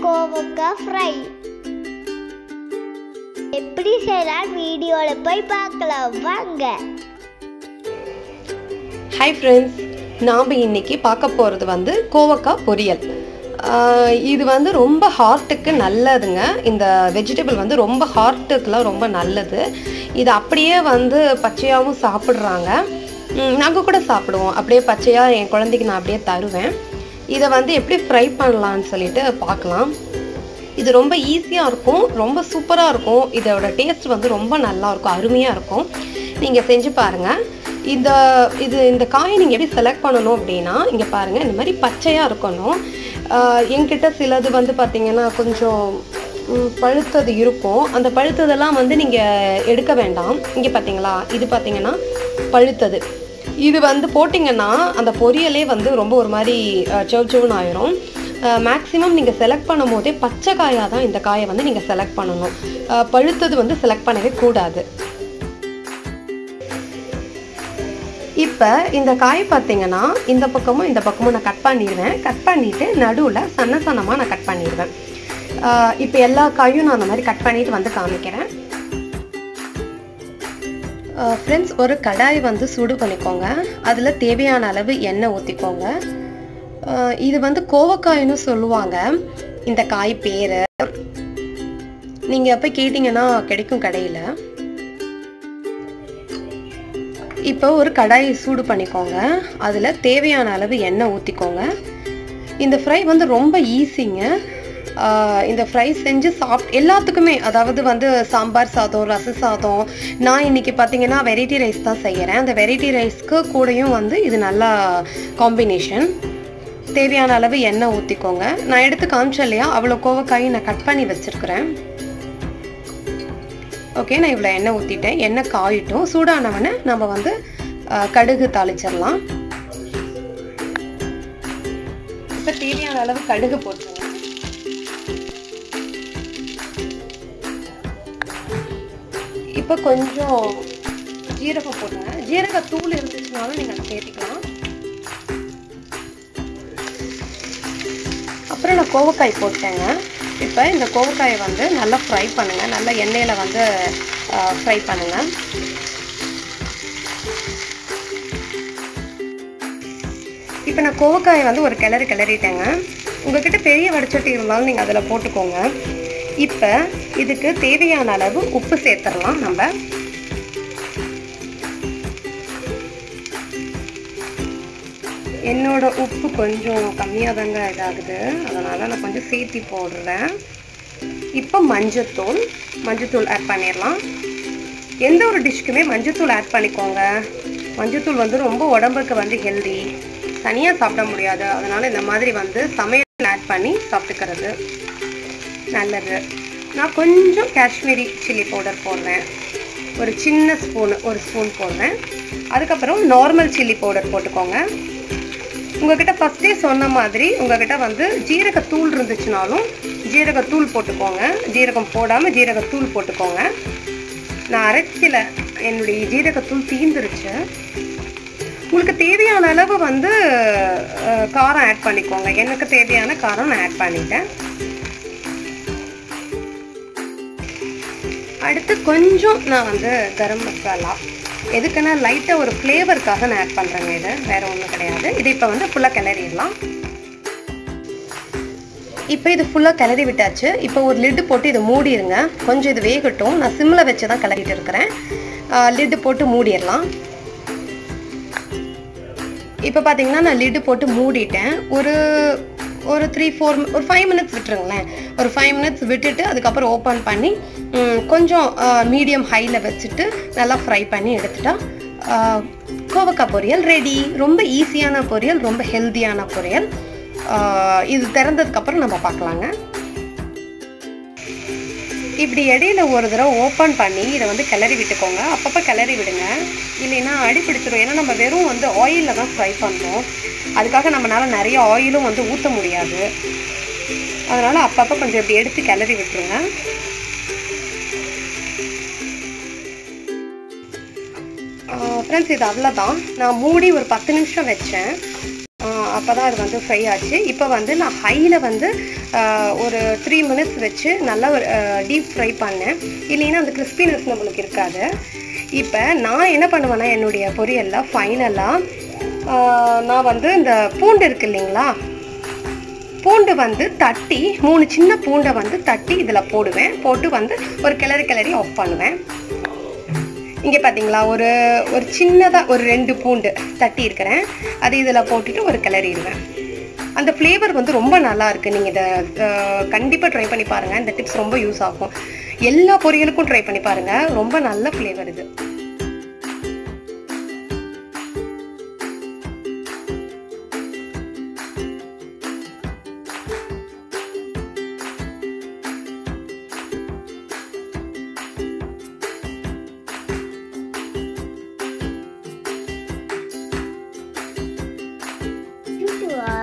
கோவக்காய் ஃப்ரை எப்படி செய்யலாம் வீடியோவில் போய் பார்க்கலாம் வாங்க ஹாய் ஃப்ரெண்ட்ஸ் நாம் இன்னைக்கு பார்க்க போகிறது வந்து கோவக்காய் பொரியல் ஆஹ் இது வந்து ரொம்ப ஹார்ட்டுக்கு நல்லதுங்க இந்த வெஜிடபிள் வந்து ரொம்ப ஹார்ட்டுக்கெலாம் ரொம்ப நல்லது இது அப்படியே வந்து பச்சையாகவும் சாப்பிட்றாங்க நாங்கள் கூட சாப்பிடுவோம் அப்படியே பச்சையாக என் குழந்தைக்கு நான் அப்படியே தருவேன் இதை வந்து எப்படி ஃப்ரை பண்ணலான்னு சொல்லிட்டு பார்க்கலாம் இது ரொம்ப ஈஸியாக இருக்கும் ரொம்ப சூப்பராக இருக்கும் இதோட டேஸ்ட் வந்து ரொம்ப நல்லா இருக்கும் அருமையாக இருக்கும் நீங்கள் செஞ்சு பாருங்கள் இந்த இது இந்த காயை நீங்கள் எப்படி செலக்ட் பண்ணணும் அப்படின்னா இங்கே பாருங்கள் இந்த மாதிரி பச்சையாக இருக்கணும் ஆஹ் என்கிட்ட சிலது வந்து பார்த்தீங்கன்னா கொஞ்சம் ம், பழுத்தது இருக்கும் அந்த பழுத்ததெல்லாம் வந்து நீங்கள் எடுக்க வேண்டாம் இங்கே பார்த்தீங்களா இது பார்த்தீங்கன்னா பழுத்தது இது வந்து போட்டிங்கன்னா அந்த பொரியலே வந்து ரொம்ப ஒரு மாதிரி சவ் சவுன்னு ஆயிரும் மேக்ஸிமம் நீங்கள் செலக்ட் பண்ணும் போதே பச்சை காயாக தான் இந்த காயை வந்து நீங்கள் செலக்ட் பண்ணணும் அஹ் பழுத்தது வந்து செலக்ட் பண்ணவே கூடாது இப்போ இந்த காய் பார்த்தீங்கன்னா இந்த பக்கமும் இந்த பக்கமும் நான் கட் பண்ணிடுவேன் கட் பண்ணிவிட்டு நடுவில் சன்ன சன்னமாக நான் கட் பண்ணிடுவேன் இப்போ எல்லா காயும் நான் அந்த மாதிரி கட் பண்ணிட்டு வந்து காமிக்கிறேன் ஃப்ரெண்ட்ஸ் ஒரு கடாய் வந்து சூடு பண்ணிக்கோங்க அதில் தேவையான அளவு எண்ணெய் ஊற்றிக்கோங்க இது வந்து கோவக்காய்னு சொல்லுவாங்க இந்த காய் பேர் நீங்கள் போய் கேட்டிங்கன்னா கிடைக்கும் கடையில் இப்போ ஒரு கடாயை சூடு பண்ணிக்கோங்க அதில் தேவையான அளவு எண்ணெய் ஊற்றிக்கோங்க இந்த ஃப்ரை வந்து ரொம்ப ஈஸிங்க ஆஹ் இந்த ஃப்ரை செஞ்சு சாப் எல்லாத்துக்குமே அதாவது வந்து சாம்பார் சாதம் ரச சாதம் நான் இன்னைக்கு பார்த்தீங்கன்னா வெரைட்டி ரைஸ் தான் செய்கிறேன் அந்த வெரைட்டி ரைஸ்க்கு கூடயும் வந்து இது நல்லா காம்பினேஷன் தேவையான அளவு எண்ணெய் ஊற்றிக்கோங்க நான் எடுத்து காமிச்சேன் இல்லையா அவ்வளோ கோவக்காய் நான் கட் பண்ணி வச்சுருக்கிறேன் ஓகே நான் இவ்வளோ எண்ணெய் ஊற்றிட்டேன் எண்ணெய் காயிட்டும் சூடானவனை நம்ம வந்து அஹ், கடுகு தாளிச்சிடலாம் இப்போ தேவையான அளவு கடுகு போட்டுருங்க இப்போ கொஞ்சம் ஜீரகம் போடுங்க ஜீரக தூள் இருந்துச்சுனாலும் நீங்கள் அதை சேர்த்திக்கலாம் அப்புறம் நான் கோவக்காய் போட்டேங்க இப்போ இந்த கோவக்காயை வந்து நல்லா ஃப்ரை பண்ணுங்கள் நல்லா எண்ணெயில் வந்து ஃப்ரை பண்ணுங்கள் இப்போ நான் கோவக்காயை வந்து ஒரு கிளறி கிளறிட்டேங்க உங்ககிட்ட பெரிய வடச்சட்டி இருந்தாலும் நீங்கள் அதில் போட்டுக்கோங்க இப்போ இதுக்கு தேவையான அளவு உப்பு சேர்த்துடலாம் நம்ம என்னோட உப்பு கொஞ்சம் கம்மியாக தாங்க இதாகுது அதனால் நான் கொஞ்சம் சேர்த்தி போடுறேன் இப்போ மஞ்சத்தூள் மஞ்சத்தூள் ஆட் பண்ணிடலாம் எந்த ஒரு டிஷ்க்குமே மஞ்சத்தூள் ஆட் பண்ணிக்கோங்க மஞ்சத்தூள் வந்து ரொம்ப உடம்புக்கு வந்து ஹெல்தி தனியாக சாப்பிட முடியாது அதனால் இந்த மாதிரி வந்து சமையல் ஆட் பண்ணி சாப்பிட்டுக்கிறது நல்லது நான் கொஞ்சம் காஷ்மீரி சில்லி பவுடர் போடுறேன் ஒரு சின்ன ஸ்பூன் ஒரு ஸ்பூன் போடுறேன் அதுக்கப்புறம் நார்மல் சில்லி பவுடர் போட்டுக்கோங்க உங்ககிட்ட ஃபஸ்ட்டே சொன்ன மாதிரி உங்ககிட்ட வந்து ஜீரகத்தூள் இருந்துச்சுனாலும் ஜீரகத்தூள் போட்டுக்கோங்க ஜீரகம் போடாமல் ஜீரகத்தூள் போட்டுக்கோங்க நான் அரைச்சில என்னுடைய ஜீரகத்தூள் தீந்துருச்சு உங்களுக்கு தேவையான அளவு வந்து அஹ், காரம் ஆட் பண்ணிக்கோங்க எனக்கு தேவையான காரம் நான் ஆட் பண்ணிட்டேன் அடுத்து கொஞ்சம் நான் வந்து கரம் மசாலா எதுக்குன்னா லைட்டாக ஒரு ஃப்ளேவருக்காக நான் ஆட் பண்ணுறேங்க இது வேறு ஒன்றும் கிடையாது இது இப்போ வந்து ஃபுல்லாக கிளறிடலாம் இப்போ இது ஃபுல்லாக கிளறி விட்டாச்சு இப்போ ஒரு லிட்டு போட்டு இதை மூடிடுங்க கொஞ்சம் இது வேகட்டும் நான் சிம்மில் வச்சு தான் கிளறிட்டு இருக்கிறேன் லிட்டு போட்டு மூடிடலாம் இப்போ பார்த்தீங்கன்னா நான் லிட்டு போட்டு மூடிட்டேன் ஒரு ஒரு த்ரீ ஃபோர் ஒரு ஃபைவ் மினிட்ஸ் விட்டுருங்களேன் ஒரு ஃபைவ் மினிட்ஸ் விட்டுட்டு அதுக்கப்புறம் ஓப்பன் பண்ணி ம், கொஞ்சம் மீடியம் ஹையில் வச்சுட்டு நல்லா ஃப்ரை பண்ணி எடுத்துட்டா ஆ, கோவக்காய் பொரியல் ரெடி ரொம்ப ஈஸியான பொரியல் ரொம்ப ஹெல்த்தியான பொரியல் ஆ, இது திறந்ததுக்கப்புறம் நம்ம பார்க்கலாங்க இப்படி இடையில ஒரு தடவை ஓப்பன் பண்ணி இதை வந்து கிளறி விட்டுக்கோங்க அப்பப்போ கிளறி விடுங்க இல்லைன்னா அடி பிடிச்சிரும் ஏன்னா நம்ம வெறும் வந்து ஆயிலில் தான் ஃப்ரை பண்ணுறோம் அதுக்காக நம்மளால நிறைய ஆயிலும் வந்து ஊற்ற முடியாது அதனால் அப்பப்போ கொஞ்சம் இப்படி எடுத்து கிளறி விட்டுருங்க ஃப்ரெண்ட்ஸ் இது அவ்வளோதான் நான் மூடி ஒரு பத்து நிமிஷம் வச்சேன் ஆஹ் அப்போ தான் அது வந்து ஃப்ரை ஆச்சு இப்போ வந்து நான் ஹையில் வந்து ஆஹ், ஒரு த்ரீ மினிட்ஸ் வச்சு நல்லா ஒரு டீப் ஃப்ரை பண்ணேன் இல்லைன்னா அந்த கிறிஸ்பினஸ் நம்மளுக்கு இருக்காது இப்போ நான் என்ன பண்ணுவேன்னா என்னுடைய பொரியலில் ஃபைனலாக நான் வந்து இந்த பூண்டு இருக்கு இல்லைங்களா பூண்டு வந்து தட்டி மூணு சின்ன பூண்டை வந்து தட்டி இதில் போடுவேன் போட்டு வந்து ஒரு கிளறி கிளறி ஆஃப் பண்ணுவேன் இங்கே பார்த்தீங்களா ஒரு ஒரு சின்னதாக ஒரு ரெண்டு பூண்டு தட்டி இருக்கிறேன் அது இதில் போட்டுட்டு ஒரு கிளறிடுவேன் அந்த ஃப்ளேவர் வந்து ரொம்ப நல்லா இருக்கு நீங்கள் இதை கண்டிப்பாக ட்ரை பண்ணி பாருங்கள் இந்த டிப்ஸ் ரொம்ப யூஸ் ஆகும் எல்லா பொரியலுக்கும் ட்ரை பண்ணி பாருங்கள் ரொம்ப நல்ல ஃப்ளேவர் இது Two to